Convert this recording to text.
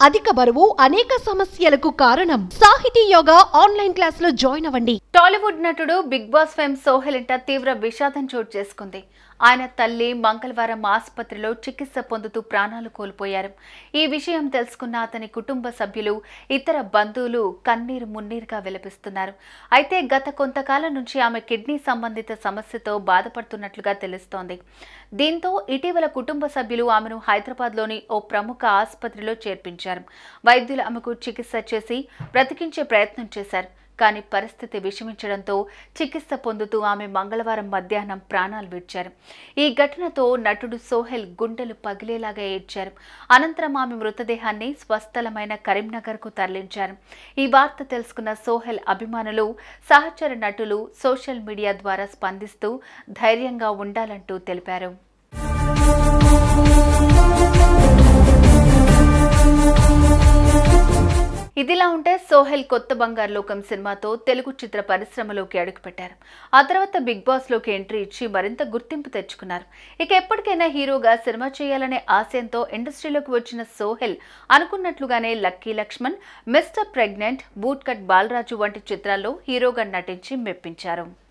అధిక బరువు అనేక సమస్యలకు కారణం సాహితీ యోగా ఆన్లైన్ క్లాస్ లో జాయిన్ అవ్వండి టాలీవుడ్ నటుడు బిగ్ బాస్ ఫేమ్ సోహెల్ ఇంట తీవ్ర విషాదం చోటు చేసుకుంది ఆయన తల్లి మంగళవారం ఆసుపత్రిలో చికిత్స పొందుతూ ప్రాణాలు కోల్పోయారు ఈ విషయం తెలుసుకున్న అతని కుటుంబ సభ్యులు ఇతర బంధువులు కన్నీరు మున్నీరుగా విలపిస్తున్నారు అయితే గత కొంతకాలం నుంచి ఆమె కిడ్నీ సంబంధిత సమస్యతో బాధపడుతున్నట్లుగా తెలుస్తోంది దీంతో ఇటీవల కుటుంబ సభ్యులు ఆమెను హైదరాబాద్లోని ఓ ప్రముఖ ఆసుపత్రిలో చేర్పించారు వైద్యులు ఆమెకు చికిత్స చేసి బ్రతికించే ప్రయత్నం చేశారు కానీ పరిస్థితి విషమించడంతో చికిత్స పొందుతూ ఆమె మంగళవారం మధ్యాహ్నం ప్రాణాలు విడిచారు ఈ ఘటనతో నటుడు సోహెల్ గుండెలు పగిలేలాగా ఏడ్చారు అనంతరం ఆమె మృతదేహాన్ని స్వస్థలమైన కరీంనగర్కు తరలించారు ఈ వార్త తెలుసుకున్న సోహెల్ అభిమానులు సహచర నటులు సోషల్ మీడియా ద్వారా స్పందిస్తూ ధైర్యంగా ఉండాలంటూ తెలిపారు ఇదిలా ఉంటే సోహెల్ కొత్త బంగారు లోకం సినిమాతో తెలుగు చిత్ర పరిశ్రమలోకి అడుగుపెట్టారు ఆ తర్వాత బిగ్ బాస్ లోకి ఎంట్రీ ఇచ్చి మరింత గుర్తింపు తెచ్చుకున్నారు ఇక ఎప్పటికైనా హీరోగా సినిమా చేయాలనే ఆశయంతో ఇండస్ట్రీలోకి వచ్చిన సోహెల్ అనుకున్నట్లుగానే lucky Lakshman mister pregnant bootcut Balaraju వంటి చిత్రాల్లో హీరోగా నటించి మెప్పించారు